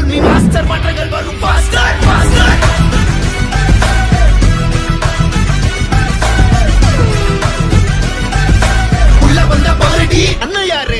follow me master மாற்றங்கள் வரும் master master உள்ள வந்த பாரடி அண்ணன் யாரு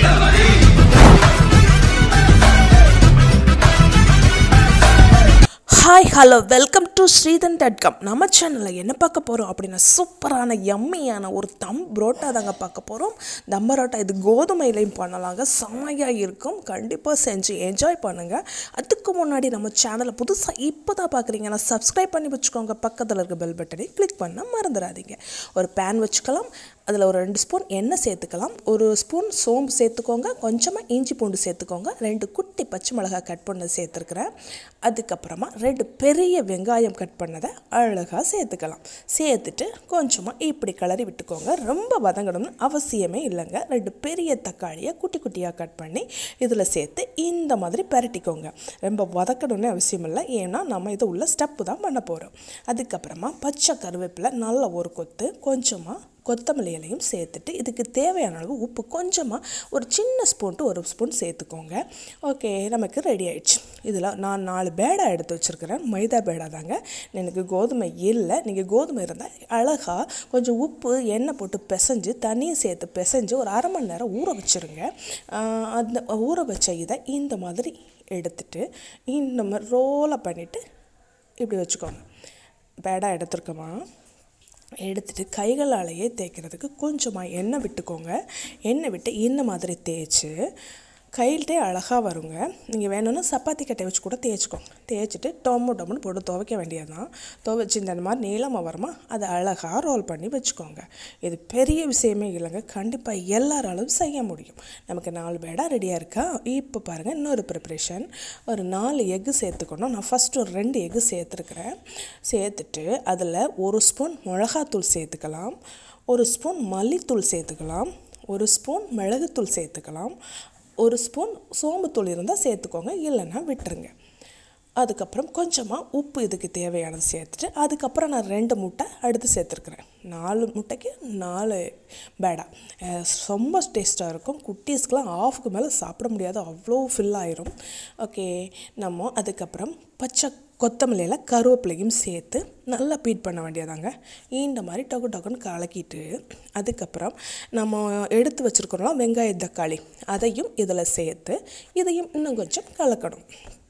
hi hello welcome to Sridhan dot com நம்ம சேனலில் என்ன பார்க்க போகிறோம் அப்படின்னா சூப்பரான யம்மியான ஒரு தம் புரோட்டா தாங்க பார்க்க போகிறோம் தம் பரோட்டா இது கோதுமையிலையும் பண்ணலாங்க செம்மையாக இருக்கும் கண்டிப்பாக செஞ்சு என்ஜாய் பண்ணுங்கள் அதுக்கு முன்னாடி நம்ம சேனலை புதுசாக இப்போ தான் பார்க்குறீங்கன்னா சப்ஸ்கிரைப் பண்ணி வச்சுக்கோங்க பக்கத்தில் இருக்க பெல் பட்டனை கிளிக் பண்ண மறந்துடாதீங்க ஒரு பேன் வச்சுக்கலாம் அதில் ஒரு ரெண்டு ஸ்பூன் எண்ணெய் சேர்த்துக்கலாம் ஒரு ஸ்பூன் சோம்பு சேர்த்துக்கோங்க கொஞ்சமாக இஞ்சி பூண்டு சேர்த்துக்கோங்க ரெண்டு குட்டி பச்சை மிளகாய் கட் பண்ணது சேர்த்துருக்குறேன் அதுக்கப்புறமா ரெண்டு பெரிய வெங்காயம் கட் பண்ணதை அழகாக சேர்த்துக்கலாம் சேர்த்துட்டு கொஞ்சமாக இப்படி கிளறி விட்டுக்கோங்க ரொம்ப வதங்கணும்னு அவசியமே இல்லைங்க ரெண்டு பெரிய தக்காளியை குட்டி குட்டியாக கட் பண்ணி இதில் சேர்த்து இந்த மாதிரி பரட்டிக்கோங்க ரொம்ப வதக்கணும்னு அவசியம் இல்லை ஏன்னா நம்ம இது உள்ள ஸ்டெப்பு தான் பண்ண போகிறோம் அதுக்கப்புறமா பச்சை கருவேப்பிலை நல்ல ஒரு கொத்து கொஞ்சமாக கொத்தமல்லி இலையும் சேர்த்துட்டு இதுக்கு தேவையான அளவு உப்பு கொஞ்சமாக ஒரு சின்ன ஸ்பூன் டு ஒரு ஸ்பூன் சேர்த்துக்கோங்க ஓகே நமக்கு ரெடி ஆயிடுச்சு இதில் நான் நாலு பேடா எடுத்து வச்சுருக்கிறேன் மைதா பேடா தாங்க எனக்கு கோதுமை இல்லை நீங்கள் கோதுமை இருந்தால் அழகாக கொஞ்சம் உப்பு எண்ணெய் போட்டு பிசைஞ்சு தண்ணியும் சேர்த்து பிசைஞ்சு ஒரு அரை மணி நேரம் ஊற வச்சுருங்க ஆஹ் அந்த ஊற வச்ச இதை இந்த மாதிரி எடுத்துட்டு இந்த மாதிரி ரோலை பண்ணிவிட்டு இப்படி வச்சுக்கோங்க பேடா எடுத்துருக்கோமா எடுத்துட்டு கைகளாலேயே தேய்க்கிறதுக்கு கொஞ்சமாக எண்ணெய் விட்டுக்கோங்க எண்ணெய் விட்டு இந்த மாதிரி தேய்ச்சி கையில்ட்டே அழகாக வருங்க நீங்கள் வேணும்னா சப்பாத்தி கட்டை வச்சு கூட தேய்ச்சிக்கோங்க தேய்ச்சிட்டு டொம்மு டொம்முன்னு போட்டு துவைக்க வேண்டியதுதான் துவைச்சி இந்த மாதிரி நீளமாக வருமா அதை அழகாக ரோல் பண்ணி வச்சுக்கோங்க இது பெரிய விஷயமே இல்லைங்க கண்டிப்பாக எல்லாராலும் செய்ய முடியும் நமக்கு நாலு பேடா ரெடியாக இருக்கா இப்போ பாருங்கள் இன்னொரு ப்ரிப்ரேஷன் ஒரு நாலு எக்கு சேர்த்துக்கணும் நான் ஃபஸ்ட்டு ஒரு ரெண்டு எக்கு சேர்த்துருக்குறேன் சேர்த்துட்டு அதில் ஒரு ஸ்பூன் மிளகாத்தூள் சேர்த்துக்கலாம் ஒரு ஸ்பூன் மல்லித்தூள் சேர்த்துக்கலாம் ஒரு ஸ்பூன் மிளகுத்தூள் சேர்த்துக்கலாம் ஒரு ஸ்பூன் சோம்புத்தூள் இருந்தால் சேர்த்துக்கோங்க இல்லைன்னா விட்டுருங்க அதுக்கப்புறம் கொஞ்சமாக உப்பு இதுக்கு தேவையானது சேர்த்துட்டு அதுக்கப்புறம் நான் ரெண்டு முட்டை அடுத்து சேர்த்துருக்குறேன் நாலு முட்டைக்கு நாலு பேடா அஹ் ரொம்ப டேஸ்ட்டாக இருக்கும் குட்டீஸ்க்கெலாம் ஆஃப்க்கு மேலே சாப்பிட முடியாது அவ்வளோ ஃபில் ஆயிரும் ஓகே நம்ம அதுக்கப்புறம் பச்சை கொத்தமல்லியில் கருவேப்பிலையும் சேர்த்து நல்லா பீட் பண்ண வேண்டியதாங்க இந்த மாதிரி டொக்கு டொக்குன்னு கலக்கிட்டு அதுக்கப்புறம் நம்ம எடுத்து வச்சுருக்கிறோம் வெங்காய தக்காளி அதையும் இதில் சேர்த்து இதையும் இன்னும் கொஞ்சம் கலக்கணும்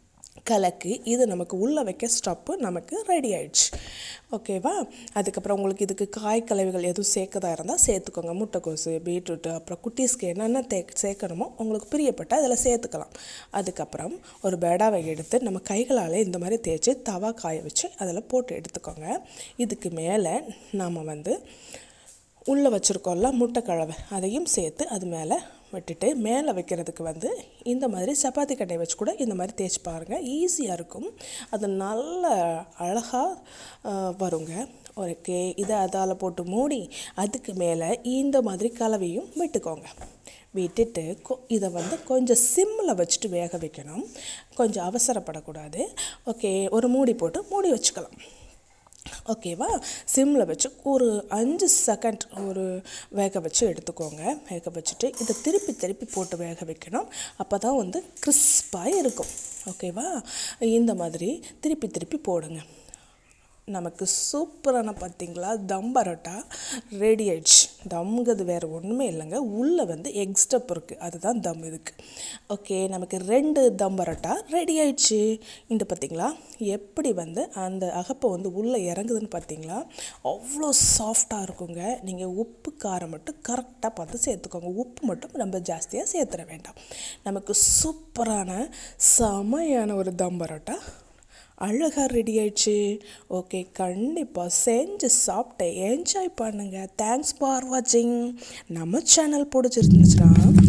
கலக்கி இது நமக்கு உள்ளே வைக்க ஸ்டப்பு நமக்கு ரெடி ஆயிடுச்சு ஓகேவா அதுக்கப்புறம் உங்களுக்கு இதுக்கு காய் கலவைகள் எதுவும் சேர்க்கதா இருந்தால் சேர்த்துக்கோங்க முட்டைக்கோசு பீட்ரூட்டு அப்புறம் குட்டீஸ்க்கு என்னென்ன தே சேர்க்கணுமோ உங்களுக்கு பிரியப்பட்ட அதில் சேர்த்துக்கலாம் அதுக்கப்புறம் ஒரு பேடாவை எடுத்து நம்ம கைகளால் இந்த மாதிரி தேய்ச்சி தவா காய வச்சு அதில் போட்டு எடுத்துக்கோங்க இதுக்கு மேலே நாம் வந்து உள்ளே வச்சுருக்கோம்ல முட்டைக்கழவை அதையும் சேர்த்து அது மேலே விட்டுட்டு மேலே வைக்கிறதுக்கு வந்து இந்த மாதிரி சப்பாத்தி கட்டை வச்சு கூட இந்த மாதிரி தேய்ச்சி பாருங்கள் ஈஸியாக இருக்கும் அது நல்ல அழகாக வருங்க ஓகே இதை அதால் போட்டு மூடி அதுக்கு மேலே இந்த மாதிரி கலவையும் விட்டுக்கோங்க விட்டுட்டு கொ இதை வந்து கொஞ்சம் சிம்மில் வச்சுட்டு வேக வைக்கணும் கொஞ்சம் அவசரப்படக்கூடாது ஓகே ஒரு மூடி போட்டு மூடி வச்சுக்கலாம் ஓகேவா சிம்மில் வச்சு ஒரு அஞ்சு செகண்ட் ஒரு வேக வச்சு எடுத்துக்கோங்க வேக வச்சுட்டு இதை திருப்பி திருப்பி போட்டு வேக வைக்கணும் அப்போ தான் வந்து கிறிஸ்பாக இருக்கும் ஓகேவா இந்த மாதிரி திருப்பி திருப்பி போடுங்க நமக்கு சூப்பரான பார்த்தீங்களா தம் பரோட்டா ரெடி ஆயிடுச்சு தம்ங்கிறது வேறு ஒன்றுமே இல்லைங்க உள்ளே வந்து எக் ஸ்டெப் இருக்குது அதுதான் தம் இதுக்கு ஓகே நமக்கு ரெண்டு தம் பரோட்டா ரெடி ஆயிடுச்சு இந்த பார்த்தீங்களா எப்படி வந்து அந்த அகப்பை வந்து உள்ளே இறங்குதுன்னு பார்த்தீங்களா அவ்வளோ சாஃப்டாக இருக்குங்க நீங்கள் உப்பு காரம் மட்டும் கரெக்டாக பார்த்து சேர்த்துக்கோங்க உப்பு மட்டும் நம்ம ஜாஸ்தியாக சேர்த்துட வேண்டாம் நமக்கு சூப்பரான செமையான ஒரு தம் பரோட்டா அழகாக ரெடி ஆயிடுச்சு ஓகே கண்டிப்பாக செஞ்சு சாப்பிட்டு என்ஜாய் பண்ணுங்கள் தேங்க்ஸ் ஃபார் வாட்சிங் நம்ம சேனல் பிடிச்சிருந்துச்சுன்னா